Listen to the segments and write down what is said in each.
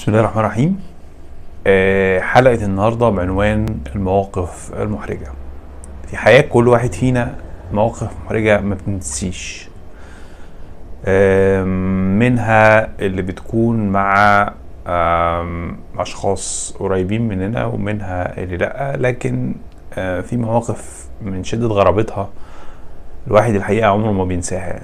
بسم الله الرحمن الرحيم آه، حلقة النهاردة بعنوان المواقف المحرجة في حياة كل واحد فينا مواقف محرجة ما بتنسيش آم، منها اللي بتكون مع آم، أشخاص قريبين مننا ومنها اللي لأ لكن آه، في مواقف من شدة غرابتها الواحد الحقيقة عمره ما بينساها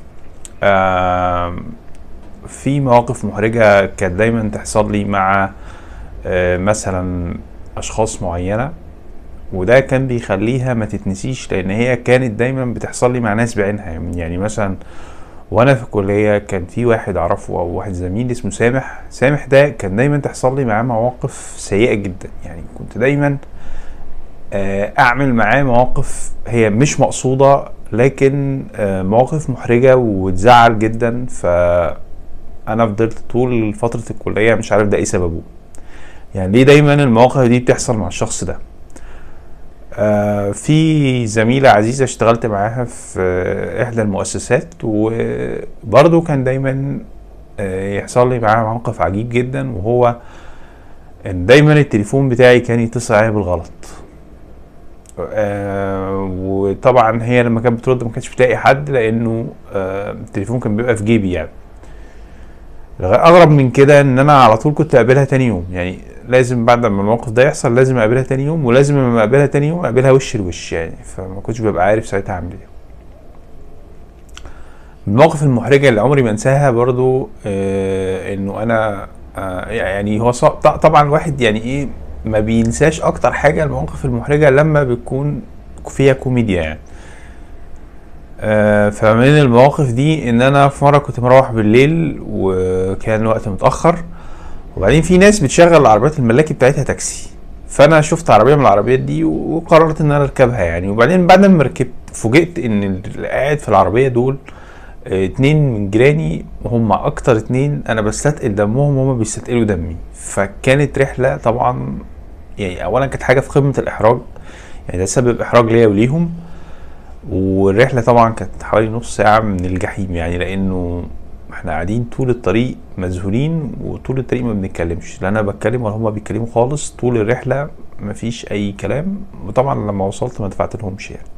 آم، في مواقف محرجة كانت دايما تحصل لي مع آه، مثلا أشخاص معينة وده كان بيخليها ما تتنسيش لأن هي كانت دايما بتحصل لي مع ناس بعينها يعني مثلا وأنا في الكلية كان في واحد أعرفه أو واحد زميل اسمه سامح سامح ده كان دايما تحصل لي معاه مواقف سيئة جدا يعني كنت دايما آه، أعمل معاه مواقف هي مش مقصودة لكن آه، مواقف محرجة وتزعل جدا ف انا فضلت طول فتره الكليه مش عارف ده ايه سببه يعني ليه دايما المواقف دي بتحصل مع الشخص ده آه في زميلة عزيزة اشتغلت معاها في آه، إحدى المؤسسات وبرضه كان دايما آه، يحصل لي معاها موقف عجيب جدا وهو إن دايما التليفون بتاعي كان يتصل عليا بالغلط آه وطبعا هي لما كانت بترد ما كانتش بتلاقي حد لأنه آه التليفون كان بيبقى في جيبي يعني اغرب من كده ان انا على طول كنت اقابلها تاني يوم يعني لازم بعد ما الموقف ده يحصل لازم اقابلها تاني يوم ولازم لما اقابلها تاني يوم اقابلها وش لوش يعني فما كنتش ببقى عارف ساعتها اعمل ايه من المواقف المحرجة اللي عمري ما انساها برضو آه انه انا آه يعني هو ص- ط- طبعا الواحد يعني ايه ما بينساش اكتر حاجة المواقف المحرجة لما بتكون فيها كوميديا يعني آه، فمن المواقف دي ان انا في مره كنت مروح بالليل وكان الوقت متاخر وبعدين في ناس بتشغل العربيات الملاكي بتاعتها تاكسي فانا شفت عربيه من العربيات دي وقررت ان انا اركبها يعني وبعدين بعد ما ركبت فوجئت ان اللي قاعد في العربيه دول آه، اتنين من جيراني هم اكتر اتنين انا بستثقل دمهم وهم بيستثقلوا دمي فكانت رحله طبعا يعني اولا كانت حاجه في قمه الاحراج يعني ده سبب احراج ليا وليهم والرحلة طبعا كانت حوالي نص ساعة من الجحيم يعني لأنه احنا قاعدين طول الطريق مذهولين وطول الطريق ما بنتكلمش لا أنا بتكلم ولا هما بيتكلموا خالص طول الرحلة مفيش أي كلام وطبعا لما وصلت ما دفعت لهمش يعني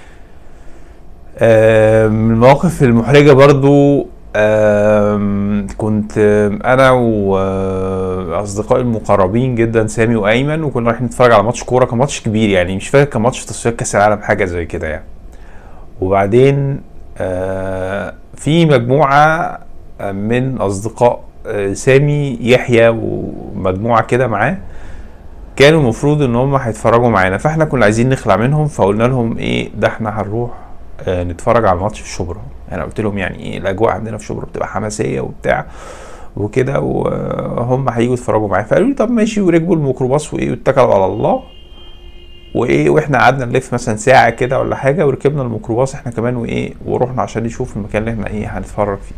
آم، من المواقف المحرجة برضو آم، كنت آم، أنا وأصدقائي المقربين جدا سامي وأيمن وكنا رايحين نتفرج على ماتش كورة كان ماتش كبير يعني مش فاكر كان ماتش تصفيات كأس العالم حاجة زي كده يعني وبعدين آه، في مجموعة آه، من أصدقاء آه، سامي يحيى ومجموعة كده معاه كانوا المفروض ان هم هيتفرجوا معانا فاحنا كنا عايزين نخلع منهم فقلنا لهم ايه ده احنا هنروح آه، نتفرج على الماتش في شبرا انا قلت لهم يعني ايه الاجواء عندنا في شبرا بتبقى حماسيه وبتاع وكده وهم هيجوا يتفرجوا معايا فقالوا لي طب ماشي وركبوا الميكروباص وايه واتكلوا على الله وايه واحنا قعدنا نلف مثلا ساعه كده ولا حاجه وركبنا الميكروباص احنا كمان وايه ورحنا عشان نشوف المكان اللي احنا ايه هنتفرج فيه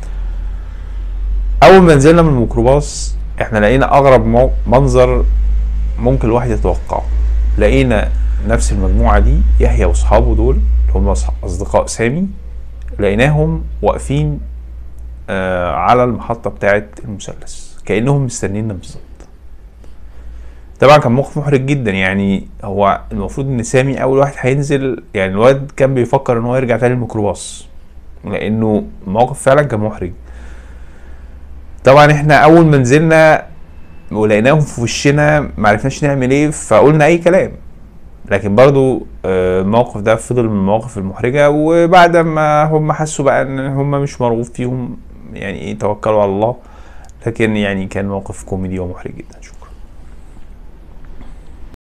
اول ما نزلنا من الميكروباص احنا لقينا اغرب مو- منظر ممكن الواحد يتوقعه لقينا نفس المجموعه دي يحيى واصحابه دول اللي هم أص- اصدقاء سامي لقيناهم واقفين آه على المحطه بتاعه المثلث كانهم مستنينا بالظبط طبعا كان موقف محرج جدا يعني هو المفروض ان سامي اول واحد هينزل يعني الواد كان بيفكر ان هو يرجع تاني الميكروباص لانه الموقف فعلا كان محرج طبعا احنا اول ما نزلنا ولقيناهم في وشنا معرفناش نعمل ايه فقلنا اي كلام لكن برضو آه، الموقف ده فضل من المواقف المحرجة وبعد ما هم حسوا بقى ان هم مش مرغوب فيهم يعني ايه توكلوا على الله لكن يعني كان موقف كوميدي ومحرج جدا شكرا